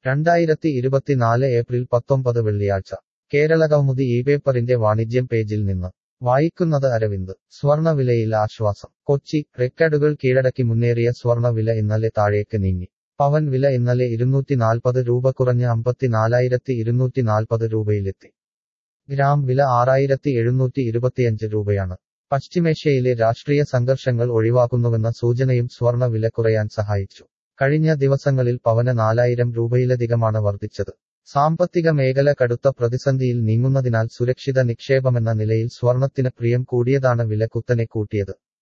രണ്ടായിരത്തി ഇരുപത്തിനാല് ഏപ്രിൽ പത്തൊമ്പത് വെള്ളിയാഴ്ച കേരളകൗമുദി ഈ പേപ്പറിന്റെ വാണിജ്യം പേജിൽ നിന്ന് വായിക്കുന്നത് അരവിന്ദ് സ്വർണവിലയിൽ ആശ്വാസം കൊച്ചി റെക്കോർഡുകൾ കീഴടക്കി മുന്നേറിയ സ്വർണവില ഇന്നലെ താഴേക്ക് നീങ്ങി പവൻ വില ഇന്നലെ ഇരുന്നൂറ്റി നാൽപ്പത് രൂപ കുറഞ്ഞ് അമ്പത്തിനാലായിരത്തി ഇരുന്നൂറ്റി നാൽപ്പത് രൂപയിലെത്തി ഗ്രാം വില ആറായിരത്തി എഴുന്നൂറ്റി ഇരുപത്തിയഞ്ച് രൂപയാണ് പശ്ചിമേഷ്യയിലെ രാഷ്ട്രീയ സംഘർഷങ്ങൾ ഒഴിവാക്കുന്നുവെന്ന സൂചനയും സ്വർണ വില കുറയാൻ സഹായിച്ചു കഴിഞ്ഞ ദിവസങ്ങളിൽ പവന് നാലായിരം രൂപയിലധികമാണ് വർദ്ധിച്ചത് സാമ്പത്തിക മേഖല കടുത്ത പ്രതിസന്ധിയിൽ നീങ്ങുന്നതിനാൽ സുരക്ഷിത നിക്ഷേപമെന്ന നിലയിൽ സ്വർണത്തിന് പ്രിയം കൂടിയതാണ് വില കുത്തനെ കൂട്ടിയത്